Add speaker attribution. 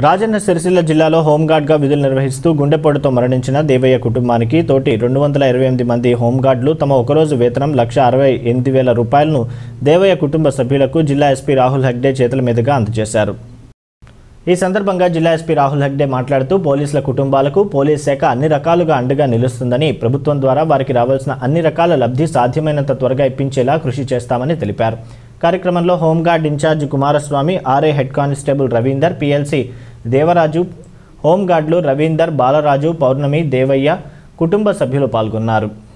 Speaker 1: రాజన్న సిరిసిల్ల జిల్లాలో హోంగార్డ్గా విధులు నిర్వహిస్తూ గుండెపోటుతో మరణించిన దేవయ్య కుటుంబానికి తోటి రెండు వందల ఇరవై ఎనిమిది మంది హోంగార్డులు తమ ఒకరోజు వేతనం లక్ష అరవై ఎనిమిది వేల రూపాయలను దేవయ్య కుటుంబ సభ్యులకు జిల్లా ఎస్పీ రాహుల్ హెగ్డే చేతుల మీదుగా అందజేశారు ఈ సందర్భంగా జిల్లా ఎస్పీ రాహుల్ హెగ్డే మాట్లాడుతూ పోలీసుల కుటుంబాలకు పోలీస్ శాఖ అన్ని రకాలుగా అండగా నిలుస్తుందని ప్రభుత్వం ద్వారా వారికి రావాల్సిన అన్ని రకాల లబ్ధి సాధ్యమైనంత త్వరగా ఇప్పించేలా కృషి చేస్తామని తెలిపారు కార్యక్రమంలో home guard in charge Kumaraswamy RA head constable Ravinder PLC Devaraju హోంగార్డులు రవీందర్ బాలరాజు పౌర్ణమి దేవయ్య కుటుంబ సభ్యులు పాల్గొన్నారు